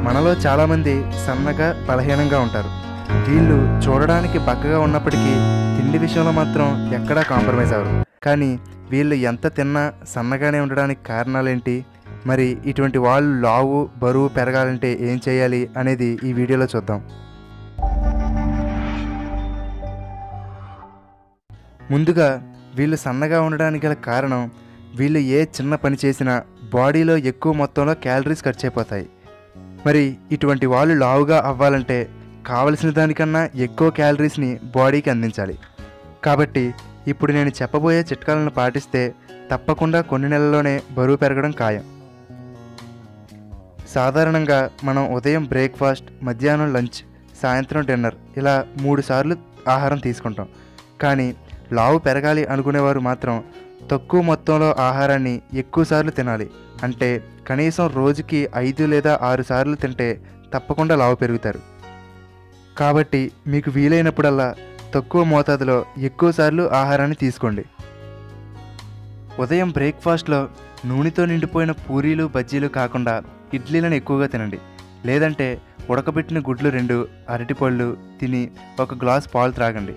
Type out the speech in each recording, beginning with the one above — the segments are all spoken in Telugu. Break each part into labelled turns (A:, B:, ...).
A: మనలో చాలామంది సన్నగా బలహీనంగా ఉంటారు వీళ్ళు చూడడానికి బక్కగా ఉన్నప్పటికీ తిండి విషయంలో మాత్రం ఎక్కడా కాంప్రమైజ్ అవ్వరు కానీ వీళ్ళు ఎంత తిన్నా సన్నగానే ఉండడానికి కారణాలేంటి మరి ఇటువంటి వాళ్ళు లావు బరువు పెరగాలంటే ఏం చేయాలి అనేది ఈ వీడియోలో చూద్దాం ముందుగా వీళ్ళు సన్నగా ఉండడానికి గల కారణం వీళ్ళు ఏ చిన్న పని చేసినా బాడీలో ఎక్కువ మొత్తంలో క్యాలరీస్ ఖర్చు అయిపోతాయి మరి ఇటువంటి వాళ్ళు లావుగా అవ్వాలంటే కావలసిన దానికన్నా ఎక్కువ క్యాలరీస్ని బాడీకి అందించాలి కాబట్టి ఇప్పుడు నేను చెప్పబోయే చిట్కాలను పాటిస్తే తప్పకుండా కొన్ని నెలల్లోనే బరువు పెరగడం ఖాయం సాధారణంగా మనం ఉదయం బ్రేక్ఫాస్ట్ మధ్యాహ్నం లంచ్ సాయంత్రం డిన్నర్ ఇలా మూడు సార్లు ఆహారం తీసుకుంటాం కానీ లావు పెరగాలి అనుకునేవారు మాత్రం తక్కువ మొత్తంలో ఆహారాన్ని ఎక్కువ సార్లు తినాలి అంటే కనీసం రోజుకి ఐదు లేదా ఆరు సార్లు తింటే తప్పకుండా లావు పెరుగుతారు కాబట్టి మీకు వీలైనప్పుడల్లా తక్కువ మోతాదులో ఎక్కువ సార్లు ఆహారాన్ని తీసుకోండి ఉదయం బ్రేక్ఫాస్ట్లో నూనెతో నిండిపోయిన పూరీలు బజ్జీలు కాకుండా ఇడ్లీలను ఎక్కువగా తినండి లేదంటే ఉడకబెట్టిన గుడ్లు రెండు అరటిపళ్ళు తిని ఒక గ్లాస్ పాలు త్రాగండి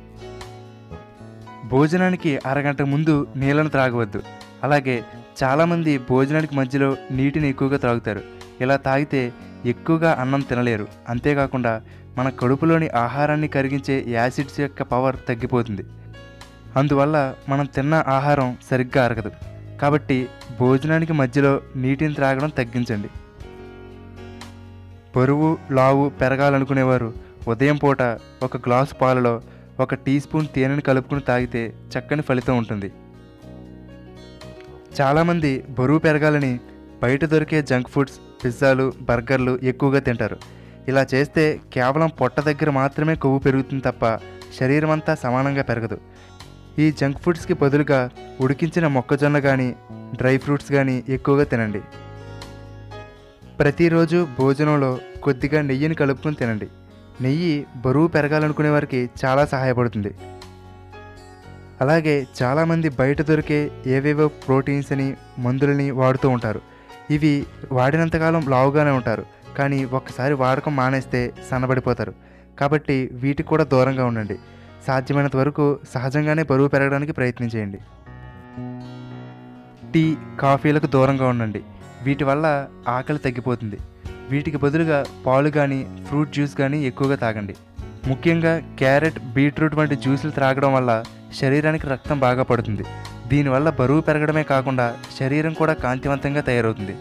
A: భోజనానికి అరగంట ముందు నీళ్ళను త్రాగవద్దు అలాగే చాలామంది భోజనానికి మధ్యలో నీటిని ఎక్కువగా త్రాగుతారు ఇలా తాగితే ఎక్కువగా అన్నం తినలేరు అంతేకాకుండా మన కడుపులోని ఆహారాన్ని కరిగించే యాసిడ్స్ యొక్క పవర్ తగ్గిపోతుంది అందువల్ల మనం తిన్న ఆహారం సరిగ్గా అరగదు కాబట్టి భోజనానికి మధ్యలో నీటిని త్రాగడం తగ్గించండి బరువు లావు పెరగాలనుకునేవారు ఉదయం పూట ఒక గ్లాసు పాలలో ఒక టీ స్పూన్ తేనెను కలుపుకుని తాగితే చక్కని ఫలితం ఉంటుంది చాలామంది బరువు పెరగాలని బయట దొరికే జంక్ ఫుడ్స్ పిజ్జాలు బర్గర్లు ఎక్కువగా తింటారు ఇలా చేస్తే కేవలం పొట్ట దగ్గర మాత్రమే కొవ్వు పెరుగుతుంది తప్ప శరీరం అంతా సమానంగా పెరగదు ఈ జంక్ ఫుడ్స్కి బదులుగా ఉడికించిన మొక్కజొన్న కానీ డ్రై ఫ్రూట్స్ కానీ ఎక్కువగా తినండి ప్రతిరోజు భోజనంలో కొద్దిగా నెయ్యిని కలుపుకొని తినండి నెయ్యి బరువు పెరగాలనుకునే వారికి చాలా సహాయపడుతుంది అలాగే చాలామంది బయట దొరికే ఏవేవో ప్రోటీన్స్ అని మందులని వాడుతూ ఉంటారు ఇవి వాడినంతకాలం లావుగానే ఉంటారు కానీ ఒక్కసారి వాడకం మానేస్తే సన్నబడిపోతారు కాబట్టి వీటికి కూడా దూరంగా ఉండండి సాధ్యమైనంత వరకు సహజంగానే బరువు పెరగడానికి ప్రయత్నం చేయండి టీ కాఫీలకు దూరంగా ఉండండి వీటి వల్ల ఆకలి తగ్గిపోతుంది వీటికి బదులుగా పాలు కానీ ఫ్రూట్ జ్యూస్ కానీ ఎక్కువగా తాగండి ముఖ్యంగా క్యారెట్ బీట్రూట్ వంటి జ్యూసులు త్రాగడం వల్ల శరీరానికి రక్తం బాగా పడుతుంది దీనివల్ల బరువు పెరగడమే కాకుండా శరీరం కూడా కాంతివంతంగా తయారవుతుంది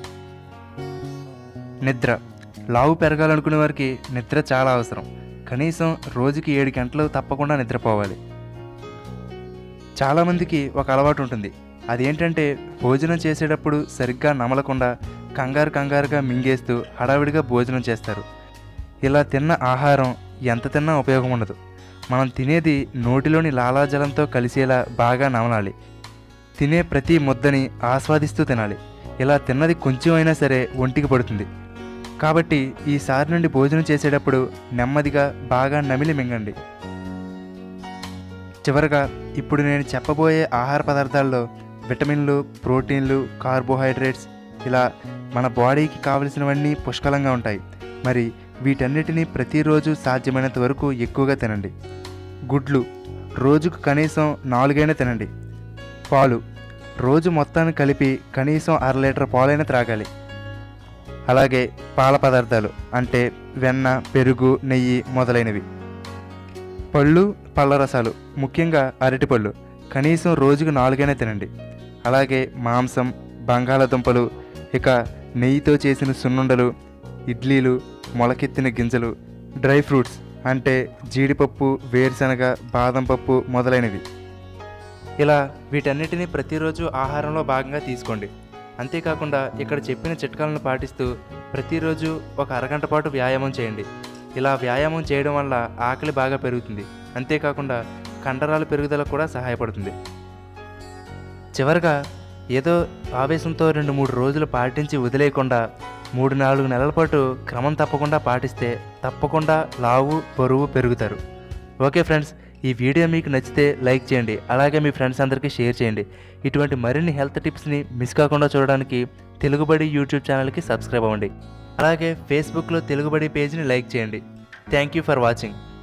A: నిద్ర లావు పెరగాలనుకునే వారికి నిద్ర చాలా అవసరం కనీసం రోజుకి ఏడు గంటలు తప్పకుండా నిద్రపోవాలి చాలామందికి ఒక అలవాటు ఉంటుంది అదేంటంటే భోజనం చేసేటప్పుడు సరిగ్గా నమలకుండా కంగారు కంగారుగా మింగేస్తూ హడావిడిగా భోజనం చేస్తారు ఇలా తిన్న ఆహారం ఎంత తిన్నా ఉపయోగం ఉండదు మనం తినేది నోటిలోని లాలాజలంతో కలిసేలా బాగా నమలాలి తినే ప్రతి ముద్దని ఆస్వాదిస్తూ తినాలి ఇలా తిన్నది కొంచెం అయినా సరే ఒంటికి పడుతుంది కాబట్టి ఈసారి నుండి భోజనం చేసేటప్పుడు నెమ్మదిగా బాగా నమిలి మింగండి చివరగా ఇప్పుడు నేను చెప్పబోయే ఆహార పదార్థాల్లో విటమిన్లు ప్రోటీన్లు కార్బోహైడ్రేట్స్ ఇలా మన బాడీకి కావలసినవన్నీ పుష్కలంగా ఉంటాయి మరి వీటన్నిటినీ ప్రతిరోజు సాధ్యమైనంత వరకు ఎక్కువగా తినండి గుడ్లు రోజుకు కనీసం నాలుగైనా తినండి పాలు రోజు మొత్తాన్ని కలిపి కనీసం అర లీటర్ పాలైనా త్రాగాలి అలాగే పాల పదార్థాలు అంటే వెన్న పెరుగు నెయ్యి మొదలైనవి పళ్ళు పళ్ళ రసాలు ముఖ్యంగా అరటిపళ్ళు కనీసం రోజుకు నాలుగైనా తినండి అలాగే మాంసం బంగాళాదుంపలు ఇక నెయ్యితో చేసిన సున్నుండలు ఇడ్లీలు మొలకెత్తిన గింజలు డ్రై ఫ్రూట్స్ అంటే జీడిపప్పు వేరుశనగ బాదం పప్పు మొదలైనవి ఇలా వీటన్నిటిని ప్రతిరోజు ఆహారంలో భాగంగా తీసుకోండి అంతేకాకుండా ఇక్కడ చెప్పిన చిట్కాలను పాటిస్తూ ప్రతిరోజు ఒక అరగంట పాటు వ్యాయామం చేయండి ఇలా వ్యాయామం చేయడం వల్ల ఆకలి బాగా పెరుగుతుంది అంతేకాకుండా కండరాల పెరుగుదల కూడా సహాయపడుతుంది చివరగా ఏదో ఆవేశంతో రెండు మూడు రోజులు పాటించి వదిలేయకుండా మూడు నాలుగు నెలల పాటు క్రమం తప్పకుండా పాటిస్తే తప్పకుండా లావు బరువు పెరుగుతారు ఓకే ఫ్రెండ్స్ ఈ వీడియో మీకు నచ్చితే లైక్ చేయండి అలాగే మీ ఫ్రెండ్స్ అందరికీ షేర్ చేయండి ఇటువంటి మరిన్ని హెల్త్ టిప్స్ని మిస్ కాకుండా చూడడానికి తెలుగుబడి యూట్యూబ్ ఛానల్కి సబ్స్క్రైబ్ అవ్వండి అలాగే ఫేస్బుక్లో తెలుగుబడి పేజ్ని లైక్ చేయండి థ్యాంక్ యూ ఫర్ వాచింగ్